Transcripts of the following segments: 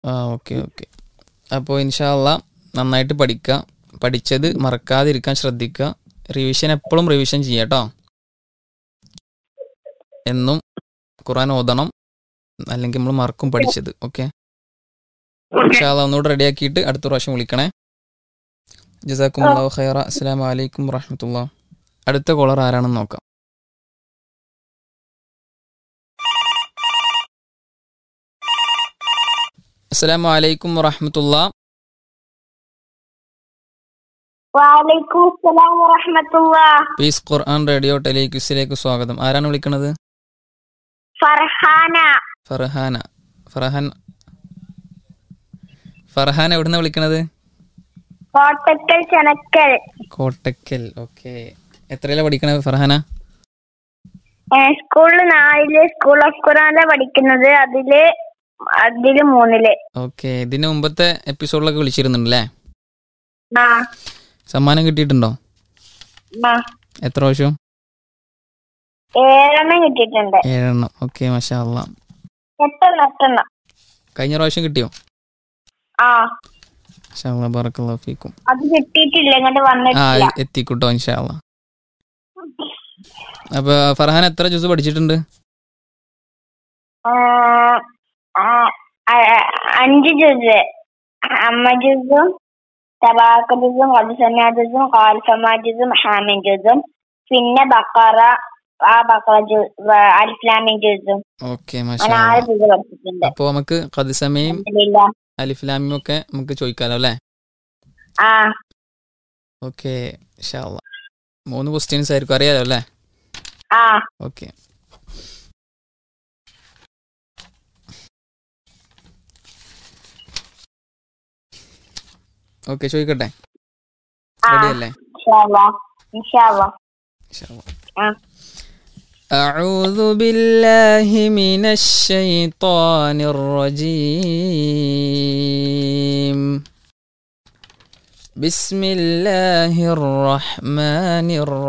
ആ okay okay അപ്പോൾ ഇൻഷാല്ല നന്നായിട്ട് പഠിക്കുക പഠിച്ചത് മറക്കാതിരിക്കാൻ ശ്രദ്ധിക്കുക റിവിഷൻ എപ്പോഴും റിവിഷൻ ചെയ്യുക കേട്ടോ എന്നും ഖുറാൻ ഓതണം അല്ലെങ്കിൽ നമ്മൾ മറക്കും പഠിച്ചത് ഓക്കെ ഇൻഷാല്ല ഒന്നുകൂടെ റെഡിയാക്കിയിട്ട് അടുത്ത പ്രാവശ്യം വിളിക്കണേ ജസാക്കും ഖൈറ അസ്സലാമു അലൈക്കും വറഹമത്തുള്ള അടുത്ത കോളർ ആരാണെന്ന് നോക്കാം അസ്സലാമു അലൈക്കും വറഹമത്തുള്ള വാലൈക്കും അസ്സലാം വറഹമത്തുള്ള പീസ് ഖുർആൻ റേഡിയോ ടെലിക്യൂസിലേക്ക് സ്വാഗതം ആരാണ് വിളിക്കുന്നത് ഫർഹാന ഫർഹാന ഫർഹാൻ ഫർഹാൻ എവിടുന്ന വിളിക്കണത് കോട്ടക്കൽ ചെനക്കൽ കോട്ടക്കൽ ഓക്കെ എത്രയിലാണ് പഠിക്കണത് ഫർഹാന ഏഹ് സ്കൂളിൽ നാലില് സ്കൂൾ ഓഫ് ഖുറാനിലെ പഠിക്കുന്നത് അതില് അതില് മൂന്നില് ഓക്കെ ഇതിന് മുമ്പത്തെ എപ്പിസോഡിലൊക്കെ വിളിച്ചിരുന്നുണ്ടല്ലേ ആ സമ്മാനം കിട്ടിയിട്ടുണ്ടോ ആ എത്ര പ്രാവശ്യം ഏഴെണ്ണം കിട്ടിയിട്ടുണ്ട് ഏഴെണ്ണം ഓക്കെ മഷാ അല്ലാ എട്ടെണ്ണം എട്ടെണ്ണം കഴിഞ്ഞ പ്രാവശ്യം കിട്ടിയോ ആ മഷാ അല്ലാ ബറക്കല്ലാഹു ഫീക്കും അത് കിട്ടിയിട്ടില്ല ഇങ്ങോട്ട് ആ വന്നിട്ടില്ല എത്തിക്കൂട്ടോ ഇൻഷാ അല്ലാ അപ്പൊ ഫർഹാൻ എത്ര ജ്യൂസ് പഠിച്ചിട്ടുണ്ട് ആ, ആ, ആ, അഞ്ച് ജ്യൂസ് അമ്മ ജ്യൂസും തബാക്ക ജ്യൂസും കബുസന്ന ജ്യൂസും കാൽഫമ ജ്യൂസും ഹാമിൻ ജ്യൂസും പിന്നെ ബക്കറ ആ ബക്കറ ജ്യൂസ് അലിഫ്ലാമിൻ ജ്യൂസും ഓക്കെ അങ്ങനെ മഷാ ആറ് ജ്യൂസ് പഠിച്ചിട്ടുണ്ട് അപ്പോൾ നമുക്ക് കദിസമയും അൽഹംദുലില്ലാ. അലിഫ്ലാമിയും ഒക്കെ നമുക്ക് ചോദിക്കാലോ അല്ലേ ആ ഓക്കെ ഇൻഷാ അല്ലാ മൂന്ന് ക്വസ്റ്റ്യൻസ് ആയിരിക്കും അറിയാലോ അല്ലേ ആ ഓക്കെ ഓക്കെ ചോദിക്കട്ടെ ആ റെഡി അല്ലേ ഇൻഷാല്ലാ ഇൻഷാല്ലാ ഇൻഷാ അല്ലാ. ആ أعوذ بالله من الشيطان الرجيم بسم الله الرحمن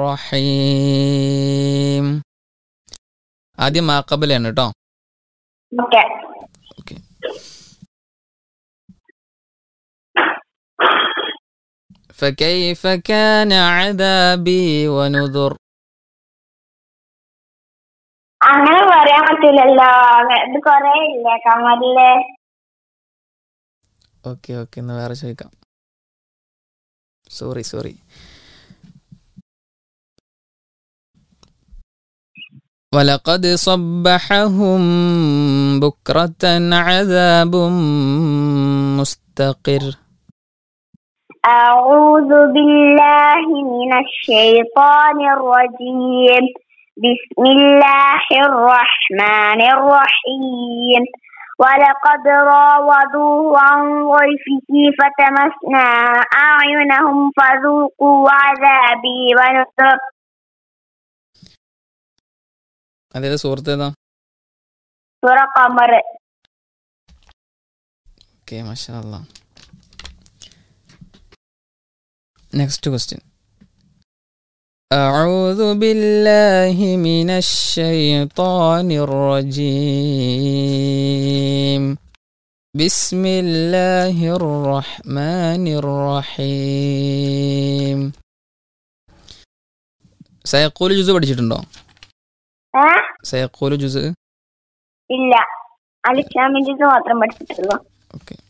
الرحيم ആദ്യം മാക്കബലാണ് കേട്ടോ ഓക്കെ ഓക്കെ فكيف كان عذابي ونذر അങ്ങനെ പറയാൻ പറ്റില്ലല്ലോ ഇത് കൊറേ ഇല്ലേ കമലില് ഓക്കെ ഓക്കെ എന്നാ വേറെ ചോദിക്കാം സോറി സോറി ولقد صبحهم بكرة عذاب مستقر أعوذ بالله من الشيطان الرجيم بسم الله الرحمن الرحيم ولقد راودوه عن ضيفه فتمسنا أعينهم فذوقوا عذابي ونذر അതേതാ സുഹൃത്ത് ഏതാ سورة قمر ഓക്കെ മാഷാ അല്ലാ നെക്സ്റ്റ് ക്വസ്റ്റ്യൻ أعوذ بالله من الشيطان الرجيم بسم الله الرحمن الرحيم സയക്കൂൽ ജുസ് പഠിച്ചിട്ടുണ്ടോ ഏ സയക്കൂൽ ജുസ് ഇല്ല അലിസ്ലാമിൻ്റെ മാത്രം പഠിച്ചിട്ടുള്ളൂ ഓക്കെ